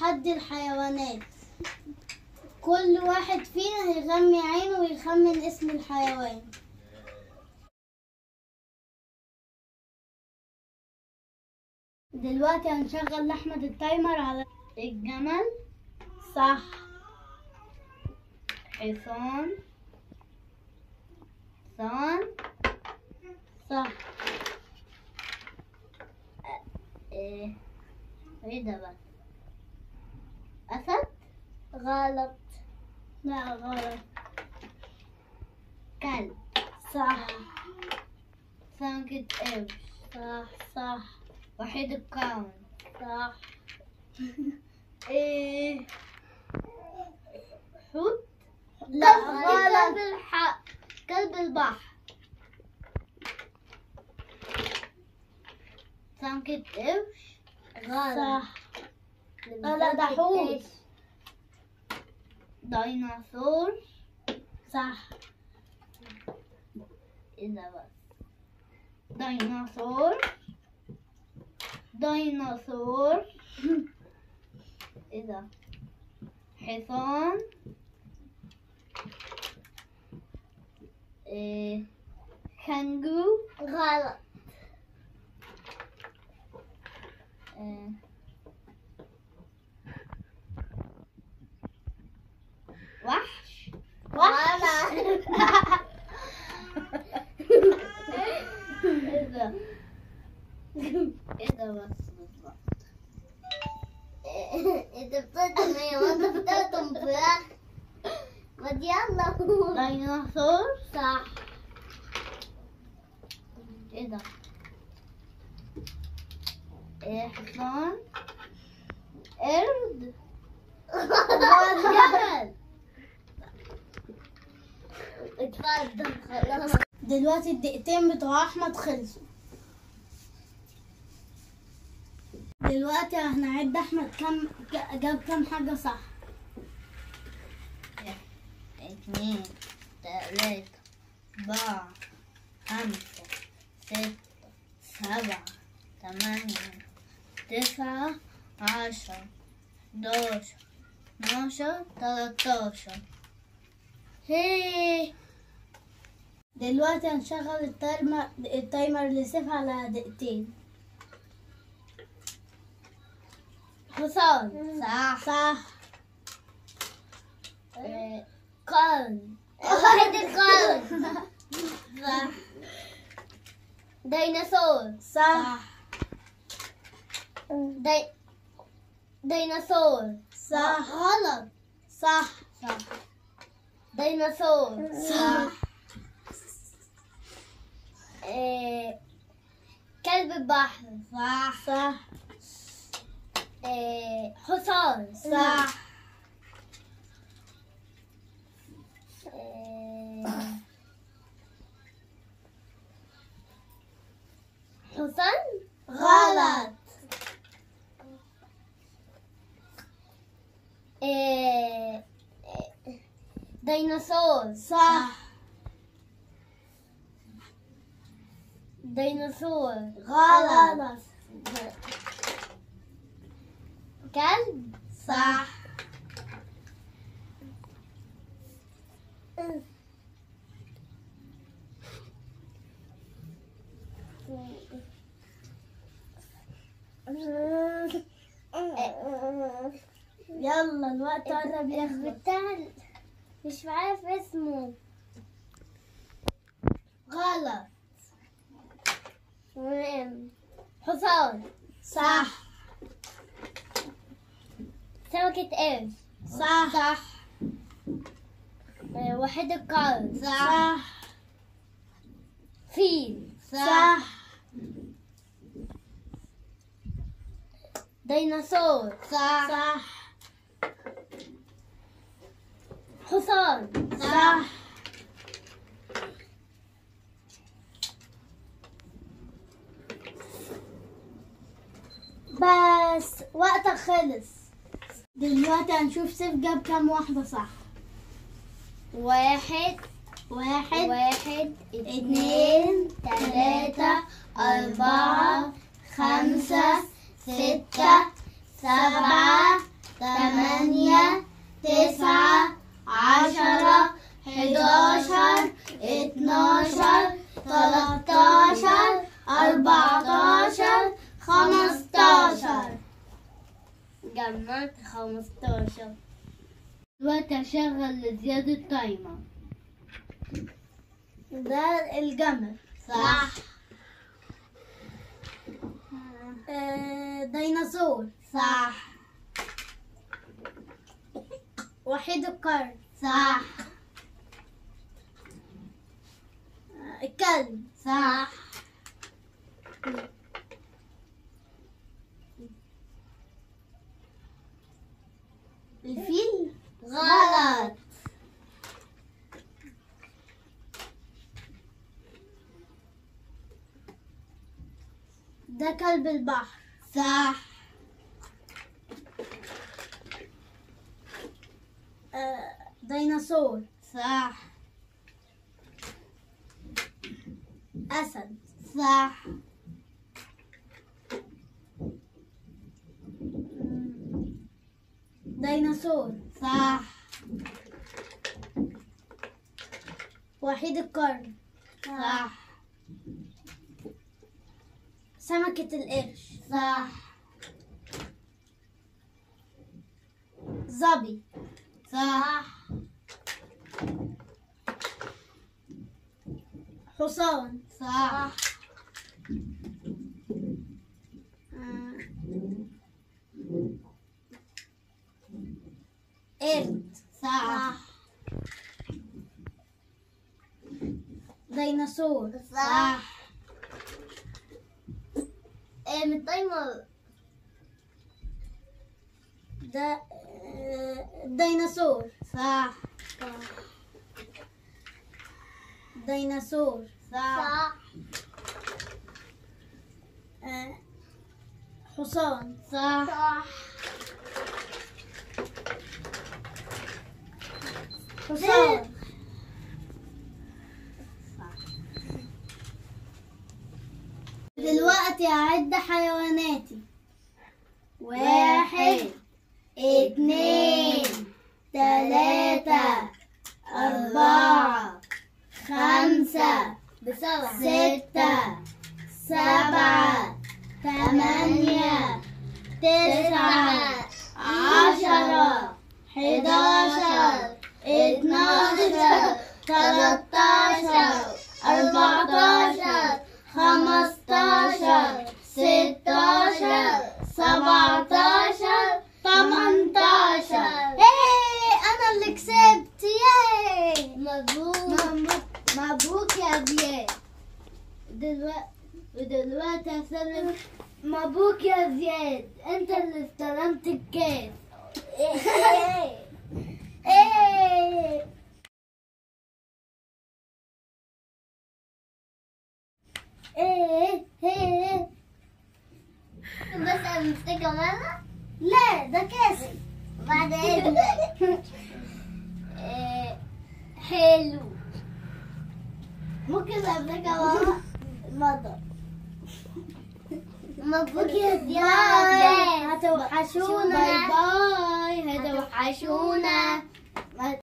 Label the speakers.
Speaker 1: تحدي الحيوانات كل واحد فينا هيغمي عينه ويخمن اسم الحيوان دلوقتي هنشغل لأحمد التايمر على الجمل صح حصان حصان صح ايه ايه ده بقى اسد غلط لا غلط كلب صح سمكة قرش صح صح وحيد الكون صح ايه حوت لا غلط كلب الحق كلب البحر سمكة قرش غلط صح لا ده حوت ديناصور صح ايه ده بس ديناصور ديناصور ايه ده حصان إيه كانجو غلط إيه وحش وحش ايه ده ايه ده بس بالظبط
Speaker 2: انت بتقطم ايه وانت بتقطم فراخ ما يلا
Speaker 1: ديناصور
Speaker 2: صح
Speaker 1: ايه ده ايه حصان قرد جمل
Speaker 2: اتفضل خلاص
Speaker 1: دلوقتي الدقيقتين بتوع احمد خلصوا دلوقتي هنعد احمد كم ج- جاب كم حاجة صح
Speaker 2: اتنين تلاتة أربعة خمسة ستة سبعة تمانية تسعة عشرة حداشر اتناشر تلاتاشر
Speaker 1: هي دلوقتي هنشغل التايمر التايمر لسيف على دقيقتين حصان
Speaker 2: صح
Speaker 1: صح
Speaker 2: آه، قرن واحد القرن
Speaker 1: صح
Speaker 2: ديناصور
Speaker 1: صح
Speaker 2: دي... ديناصور
Speaker 1: صح
Speaker 2: غلط
Speaker 1: صح
Speaker 2: صح ديناصور
Speaker 1: صح
Speaker 2: آه، كلب البحر
Speaker 1: صح صح
Speaker 2: آه، حصان
Speaker 1: صح
Speaker 2: آه، حصان
Speaker 1: غلط
Speaker 2: آه، آه، ديناصور
Speaker 1: صح
Speaker 2: ديناصور
Speaker 1: غلط
Speaker 2: كلب
Speaker 1: صح يلا الوقت قرب يخلص
Speaker 2: بتاع مش عارف اسمه
Speaker 1: غلط
Speaker 2: تمام. حصان
Speaker 1: صح
Speaker 2: سمكة قرش
Speaker 1: صح صح
Speaker 2: آه، وحيد القرن
Speaker 1: صح
Speaker 2: فيل
Speaker 1: صح
Speaker 2: ديناصور
Speaker 1: صح صح
Speaker 2: حصان
Speaker 1: صح بس وقتك خلص دلوقتي هنشوف سيف جاب كام واحدة صح
Speaker 2: واحد
Speaker 1: واحد
Speaker 2: واحد
Speaker 1: اتنين تلاتة أربعة خمسة ستة سبعة تمانية تسعة عشرة حداشر اتناشر تلاتاشر أربعتاشر خمستاشر
Speaker 2: جمعت خمستاشر
Speaker 1: دلوقتي أشغل لزياد التايمر ده الجمل
Speaker 2: صح
Speaker 1: آه، ديناصور
Speaker 2: صح
Speaker 1: وحيد القرن
Speaker 2: صح
Speaker 1: آه، الكلب
Speaker 2: صح
Speaker 1: الفيل
Speaker 2: غلط
Speaker 1: ده كلب البحر
Speaker 2: صح
Speaker 1: آه، ديناصور
Speaker 2: صح
Speaker 1: أسد
Speaker 2: صح
Speaker 1: ديناصور
Speaker 2: صح
Speaker 1: وحيد القرن
Speaker 2: صح
Speaker 1: سمكة القرش
Speaker 2: صح
Speaker 1: ظبي
Speaker 2: صح
Speaker 1: حصان
Speaker 2: صح
Speaker 1: آه، قرد
Speaker 2: صح
Speaker 1: ديناصور
Speaker 2: صح ايه من التايمر
Speaker 1: ده آه، ديناصور
Speaker 2: صح
Speaker 1: ديناصور
Speaker 2: صح
Speaker 1: آه، حصان
Speaker 2: صح صح
Speaker 1: حصان دلوقتي هعد حيواناتي واحد اتنين تلاتة أربعة خمسة
Speaker 2: بسرعة
Speaker 1: ستة سبعة ثمانية تسعة عشرة حداشر اتناشر تلاتاشر أربعتاشر خمستاشر ستاشر سبعتاشر تمنتاشر ايه انا اللي كسبت ياي
Speaker 2: مبروك
Speaker 1: مبروك مبروك يا زياد دلوقتي ودلوقتي هسلم مبروك يا زياد انت اللي استلمت الكاس ايه ايه ايه ايه
Speaker 2: بس امسكها مرة
Speaker 1: لا ده كاسي
Speaker 2: بعد اذنك إيه، حلو
Speaker 1: ممكن امسكها ورا المضرب
Speaker 2: مبروك يا
Speaker 1: باي
Speaker 2: زياد
Speaker 1: هتوحشونا
Speaker 2: باي
Speaker 1: باي هتوحشونا
Speaker 2: هتوحشونا